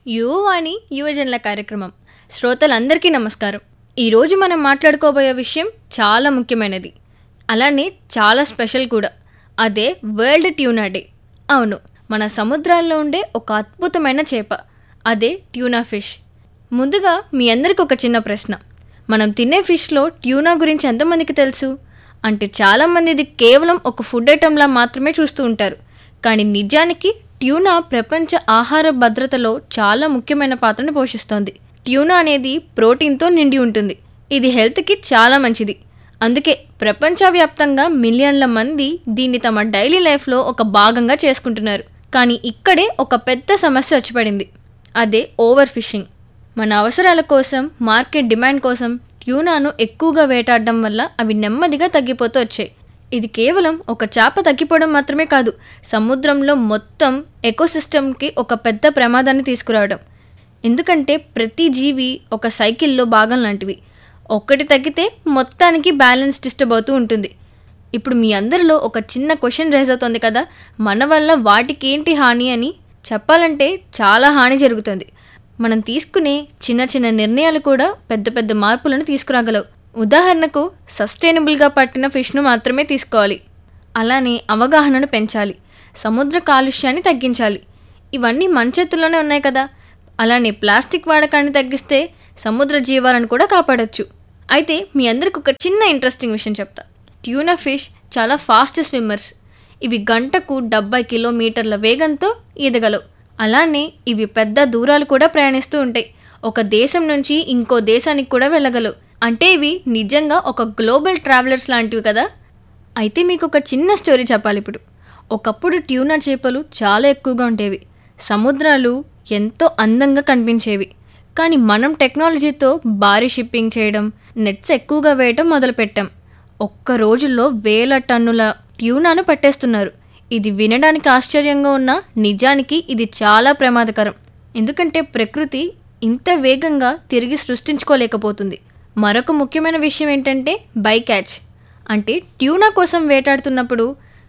యువవాణి యువజనుల కార్యక్రమం శ్రోతలందరికీ నమస్కారం ఈరోజు మనం మాట్లాడుకోబోయే విషయం చాలా ముఖ్యమైనది అలానే చాలా స్పెషల్ కూడా అదే వరల్డ్ ట్యూనా డే అవును మన సముద్రాల్లో ఉండే ఒక అద్భుతమైన చేప అదే ట్యూనా ఫిష్ ముందుగా మీ అందరికి ఒక చిన్న ప్రశ్న మనం తినే ఫిష్లో ట్యూనా గురించి ఎంతమందికి తెలుసు అంటే చాలామంది ఇది కేవలం ఒక ఫుడ్ ఐటెంలా మాత్రమే చూస్తూ ఉంటారు కానీ నిజానికి ట్యూనా ప్రపంచ ఆహార భద్రతలో చాలా ముఖ్యమైన పాత్రను పోషిస్తోంది ట్యూనా అనేది ప్రోటీన్తో నిండి ఉంటుంది ఇది హెల్త్కి చాలా మంచిది అందుకే ప్రపంచవ్యాప్తంగా మిలియన్ల మంది దీన్ని తమ డైలీ లైఫ్లో ఒక భాగంగా చేసుకుంటున్నారు కానీ ఇక్కడే ఒక పెద్ద సమస్య వచ్చి పడింది అదే ఓవర్ ఫిషింగ్ మన అవసరాల కోసం మార్కెట్ డిమాండ్ కోసం ట్యూనాను ఎక్కువగా వేటాడడం వల్ల అవి నెమ్మదిగా తగ్గిపోతూ వచ్చాయి ఇది కేవలం ఒక చేప తగ్గిపోవడం మాత్రమే కాదు సముద్రంలో మొత్తం ఎకోసిస్టమ్కి ఒక పెద్ద ప్రమాదాన్ని తీసుకురావడం ఎందుకంటే ప్రతి జీవి ఒక సైకిల్లో భాగం లాంటివి ఒక్కటి తగ్గితే మొత్తానికి బ్యాలెన్స్ డిస్టర్బ్ అవుతూ ఉంటుంది ఇప్పుడు మీ అందరిలో ఒక చిన్న క్వశ్చన్ రైజ్ అవుతుంది కదా మన వల్ల వాటికి ఏంటి హాని అని చెప్పాలంటే చాలా హాని జరుగుతుంది మనం తీసుకునే చిన్న చిన్న నిర్ణయాలు కూడా పెద్ద పెద్ద మార్పులను తీసుకురాగలవు ఉదాహరణకు సస్టైనబుల్గా పట్టిన ఫిష్ను మాత్రమే తీసుకోవాలి అలానే అవగాహనను పెంచాలి సముద్ర కాలుష్యాన్ని తగ్గించాలి ఇవన్నీ మన చేతుల్లోనే ఉన్నాయి కదా అలానే ప్లాస్టిక్ వాడకాన్ని తగ్గిస్తే సముద్ర జీవాలను కూడా కాపాడొచ్చు అయితే మీ అందరికి ఒక చిన్న ఇంట్రెస్టింగ్ విషయం చెప్తా ట్యూనా ఫిష్ చాలా ఫాస్ట్ స్విమ్మర్స్ ఇవి గంటకు డెబ్బై కిలోమీటర్ల వేగంతో ఈదగలవు అలానే ఇవి పెద్ద దూరాలు కూడా ప్రయాణిస్తూ ఉంటాయి ఒక దేశం నుంచి ఇంకో దేశానికి కూడా వెళ్ళగలవు అంటే ఇవి నిజంగా ఒక గ్లోబల్ ట్రావెలర్స్ లాంటివి కదా అయితే మీకు ఒక చిన్న స్టోరీ చెప్పాలి ఇప్పుడు ఒకప్పుడు ట్యూనా చేపలు చాలా ఎక్కువగా ఉండేవి సముద్రాలు ఎంతో అందంగా కనిపించేవి కానీ మనం టెక్నాలజీతో భారీ షిప్పింగ్ చేయడం నెట్స్ ఎక్కువగా వేయడం మొదలుపెట్టాం ఒక్క రోజుల్లో వేల టన్నుల ట్యూనాను పట్టేస్తున్నారు ఇది వినడానికి ఆశ్చర్యంగా ఉన్నా నిజానికి ఇది చాలా ప్రమాదకరం ఎందుకంటే ప్రకృతి ఇంత వేగంగా తిరిగి సృష్టించుకోలేకపోతుంది మరొక ముఖ్యమైన విషయం ఏంటంటే బై క్యాచ్ అంటే ట్యూనా కోసం వేటాడుతున్నప్పుడు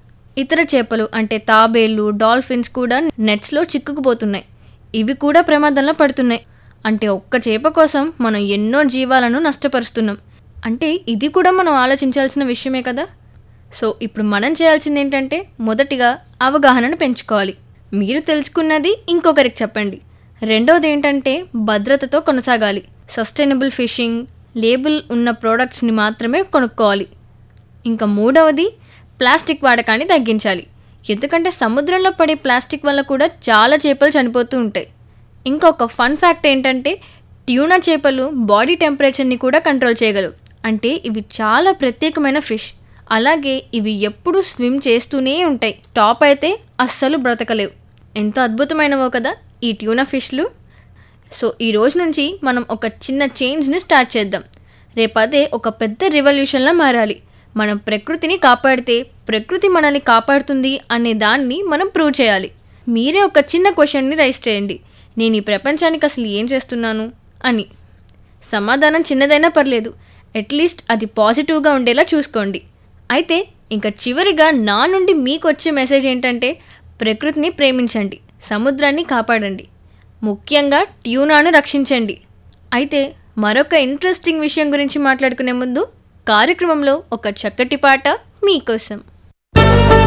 ఇతర చేపలు అంటే తాబేళ్ళు డాల్ఫిన్స్ కూడా నెట్స్లో చిక్కుకుపోతున్నాయి ఇవి కూడా ప్రమాదంలో పడుతున్నాయి అంటే ఒక్క చేప కోసం మనం ఎన్నో జీవాలను నష్టపరుస్తున్నాం అంటే ఇది కూడా మనం ఆలోచించాల్సిన విషయమే కదా సో ఇప్పుడు మనం చేయాల్సింది ఏంటంటే మొదటిగా అవగాహనను పెంచుకోవాలి మీరు తెలుసుకున్నది ఇంకొకరికి చెప్పండి రెండోది ఏంటంటే భద్రతతో కొనసాగాలి సస్టైనబుల్ ఫిషింగ్ లేబుల్ ఉన్న ప్రోడక్ట్స్ని మాత్రమే కొనుక్కోవాలి ఇంకా మూడవది ప్లాస్టిక్ వాడకాన్ని తగ్గించాలి ఎందుకంటే సముద్రంలో పడే ప్లాస్టిక్ వల్ల కూడా చాలా చేపలు చనిపోతూ ఉంటాయి ఇంకొక ఫన్ ఫ్యాక్ట్ ఏంటంటే ట్యూనా చేపలు బాడీ టెంపరేచర్ని కూడా కంట్రోల్ చేయగలవు అంటే ఇవి చాలా ప్రత్యేకమైన ఫిష్ అలాగే ఇవి ఎప్పుడూ స్విమ్ చేస్తూనే ఉంటాయి టాప్ అయితే అస్సలు బ్రతకలేవు ఎంతో అద్భుతమైనవో కదా ఈ ట్యూనా ఫిష్లు సో ఈ రోజు నుంచి మనం ఒక చిన్న చేంజ్ని స్టార్ట్ చేద్దాం రేపదే ఒక పెద్ద రివల్యూషన్లా మారాలి మనం ప్రకృతిని కాపాడితే ప్రకృతి మనల్ని కాపాడుతుంది అనే దాన్ని మనం ప్రూవ్ చేయాలి మీరే ఒక చిన్న క్వశ్చన్ని రైస్ చేయండి నేను ఈ ప్రపంచానికి అసలు ఏం చేస్తున్నాను అని సమాధానం చిన్నదైనా పర్లేదు అట్లీస్ట్ అది పాజిటివ్గా ఉండేలా చూసుకోండి అయితే ఇంకా చివరిగా నా నుండి మీకు వచ్చే మెసేజ్ ఏంటంటే ప్రకృతిని ప్రేమించండి సముద్రాన్ని కాపాడండి ముఖ్యంగా ట్యూనాను రక్షించండి అయితే మరొక ఇంట్రెస్టింగ్ విషయం గురించి మాట్లాడుకునే ముందు కార్యక్రమంలో ఒక చక్కటి పాట మీకోసం